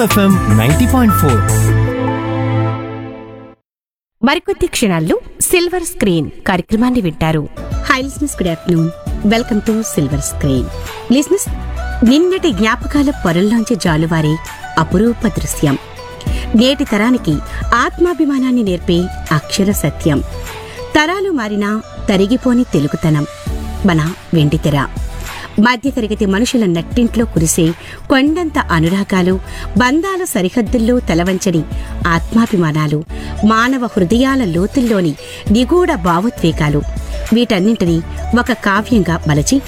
FM ninety point four మరికొద్ది క్షణాల్లో silver screen కార్యక్రమాన్ని వింటారు hi listeners good afternoon welcome to silver screen listeners నిన్నటి జ్ఞాపకాల పొరల్లోంచి జాలువారే అపురూప దృశ్యం నేటి తరానికి ఆత్మాభిమానాన్ని నేర్పే అక్షర సత్యం తరాలు మారినా తరిగిపోని తెలుగుతనం మన వెండితెర మధ్యతరగతి మనుషుల నట్టింట్లో కురిసే కొండంత అనురాగాలు బంధాల సరిహద్దుల్లో తలవంచని ఆత్మాభిమానాలు మానవ హృదయాల లోతుల్లోని నిగూఢ భావోద్వేగాలు వీటన్నింటినీ ఒక కావ్యంగా మలచి